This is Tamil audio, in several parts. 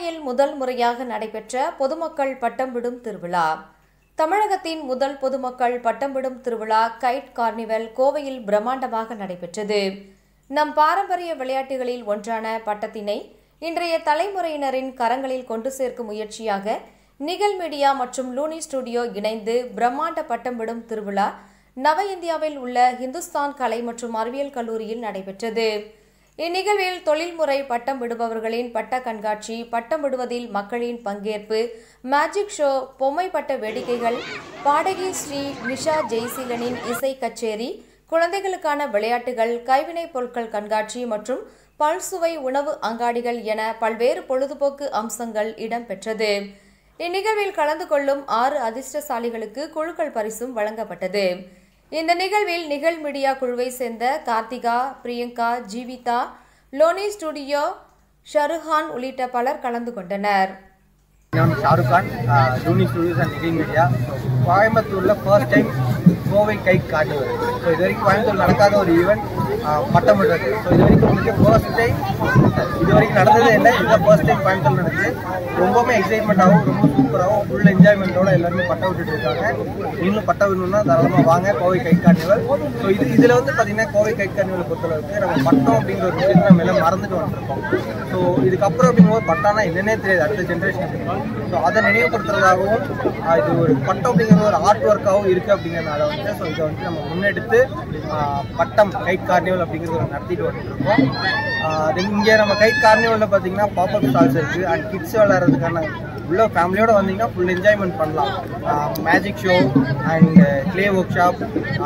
கோவையில் முதல் முறையாக நடைபெற்ற பொதுமக்கள் பட்டம் விடும் திருவிழா தமிழகத்தின் முதல் பொதுமக்கள் பட்டம் விடும் திருவிழா கைட் கார்னிவல் கோவையில் பிரம்மாண்டமாக நடைபெற்றது நம் பாரம்பரிய விளையாட்டுகளில் ஒன்றான பட்டத்தினை இன்றைய தலைமுறையினரின் கரங்களில் கொண்டு சேர்க்கும் முயற்சியாக நிகழ் மீடியா மற்றும் லூனி ஸ்டுடியோ இணைந்து பிரம்மாண்ட பட்டம் விடும் திருவிழா நவ இந்தியாவில் உள்ள இந்துஸ்தான் கலை மற்றும் அறிவியல் கல்லூரியில் நடைபெற்றது இந்நிகழ்வில் தொழில்முறை பட்டம் விடுபவர்களின் பட்ட கண்காட்சி பட்டம் விடுவதில் மக்களின் பங்கேற்பு மேஜிக் ஷோ பொம்மை பட்ட வேடிக்கைகள் பாடகி ஸ்ரீ நிஷா ஜெய்சீலனின் இசை கச்சேரி குழந்தைகளுக்கான விளையாட்டுகள் கைவினைப் பொருட்கள் கண்காட்சி மற்றும் பல்சுவை உணவு அங்காடிகள் என பல்வேறு பொழுதுபோக்கு அம்சங்கள் இடம்பெற்றது இந்நிகழ்வில் கலந்து கொள்ளும் ஆறு அதிர்ஷ்டசாலிகளுக்கு குழுக்கள் பரிசும் வழங்கப்பட்டது இந்த நிகழ்வில் நிகழ் மீடியா குழுவை சேர்ந்த கார்த்திகா பிரியங்கா ஜீவிதா லோனி ஸ்டுடியோ ஷருஹான் உள்ளிட்ட பலர் கலந்து கொண்டனர் நான் Shahrukh Khan Toonie Studios and Nikhil media கோயம்புத்தூரில் ஃபர்ஸ்ட் டைம் கோவை கை காட்டு ஸோ இது வரைக்கும் கோயம்புத்தூர் நடக்காத ஒரு ஈவெண்ட் பட்டம் விடுறது ஸோ இது வரைக்கும் வந்துட்டு ஃபர்ஸ்ட் டைம் இது வரைக்கும் நடந்ததே இல்லை இதுதான் ஃபர்ஸ்ட் டைம் கோயம்புத்தூர் நடக்குது ரொம்பவுமே எக்ஸைட்மெண்ட்டாகவும் ரொம்ப சூப்பராகவும் ஃபுல் என்ஜாய்மெண்ட்டோட எல்லாருமே பட்டம் விட்டுட்டு இருக்காங்க நீங்களும் பட்டம் விடணும்னா தாராளமாக வாங்க கோவை கை கார்னிவல் ஸோ இது இதில் வந்து பார்த்தீங்கன்னா கோவை கை கார்னிவல் பொறுத்தளவுக்கு நம்ம பட்டம் அப்படிங்கிற ஒரு விஷயத்தை நம்ம எல்லாம் மறந்துட்டு வந்துருக்கோம் ஸோ இதுக்கப்புறம் அப்படிங்கும்போது பட்டானா என்னன்னே தெரியாது அடுத்த ஜென்ரேஷனுக்கு ஸோ அதை நினைவுபடுத்துறதாகவும் ஆஹ் இது ஒரு பட்டம் அப்படிங்கிறது ஒரு ஆர்ட் ஒர்க்காகவும் இருக்குது அப்படிங்கிறனால வந்து ஸோ இதை வந்து நம்ம முன்னெடுத்து ஆஹ் பட்டம் கை கார்னிவல் அப்படிங்கிறது ஒரு நடத்திட்டு வந்துட்டு இருக்கோம் இங்கே நம்ம கை கார்னிவலில் பார்த்தீங்கன்னா பாப்அப் ஸ்டால்ஸ் இருக்குது அண்ட் கிட்ஸ் விளையாடுறதுக்கான உள்ள ஃபேமிலியோட வந்தீங்கன்னா ஃபுல் என்ஜாய்மெண்ட் பண்ணலாம் magic show and clay workshop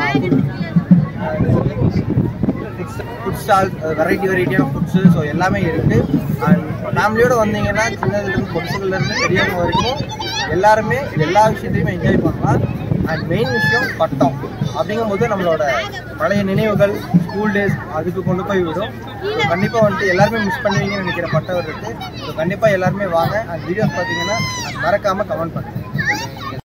food stall variety வெரைட்டியான ஃபுட்ஸு ஸோ எல்லாமே இருக்குது அண்ட் ஃபேமிலியோட வந்தீங்கன்னா சின்னதுலேருந்து பொருட்கள்லேருந்து பெரியவங்க வரைக்கும் எல்லாருமே எல்லா விஷயத்தையுமே என்ஜாய் பண்ணலாம் அண்ட் மெயின் விஷயம் பட்டம் அப்படிங்கும்போது நம்மளோட பழைய நினைவுகள் ஸ்கூல் டேஸ் அதுக்கு கொண்டு போய் விடும் ஸோ கண்டிப்பாக வந்துட்டு எல்லாருமே மிஸ் பண்ணுவீங்கன்னு நினைக்கிற பட்டம் இருக்குது ஸோ கண்டிப்பாக எல்லாருமே வாங்க அண்ட் வீடியோஸ் பார்த்தீங்கன்னா மறக்காமல் கமெண்ட் பண்ணுங்கள்